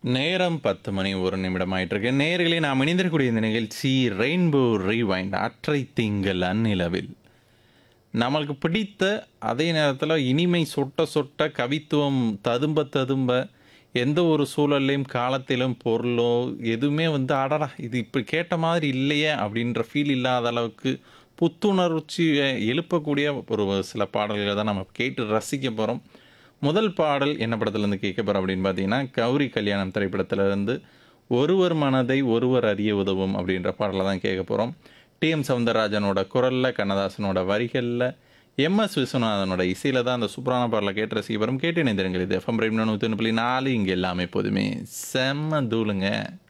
நேரம் 10 மணி 1 நிமிடம் ஆயிட்டிருக்கு. நேயர்களே நாம் இணைந்திருக்கக்கூடிய இந்த நிகழ்ச்சி ரெயின்போ ரீவைண்ட் அற்றை திங்கள் அந்நிலவில். நம்மளுக்கு பிடித்த அதே நேரத்தில இனிமை சொட்ட சொட்ட கவித்துவம் ததும்ப ததும்ப எந்த ஒரு சூழல்லையும், காலத்திலும், பொருளோ எதுவுமே வந்து அடடா! இது இப்படி கேட்ட மாதிரி இல்லையே அப்படின்ற ஃபீல் இல்லாத அளவுக்கு புத்துணர்ச்சிய எழுப்பக்கூடிய ஒரு சில பாடல்கள தான் நம்ம கேட்டு ரசிக்க போறோம். முதல் பாடல் என்ன படத்துலருந்து கேட்க போறோம் அப்படின்னு பார்த்தீங்கன்னா, கௌரி கல்யாணம் திரைப்படத்திலிருந்து "ஒருவர் மனதை ஒருவர் அறிய உதவும்" அப்படின்ற பாடல தான் கேட்க போறோம். டி.எம். சௌந்தரராஜனோட குரல்ல, கண்ணதாசனோட வரிகள்ல, எம்.எஸ். விஸ்வநாதனோட இசையில தான் அந்த சூப்பரான பாடல கேட்டு ரசிக்க போறோம். கேட்டு இணைந்திருங்கள். இது எஃப்எம் ரெயின்போ 101.4 இங்க எல்லாமே எப்போதுமே செம்ம தூளுங்க.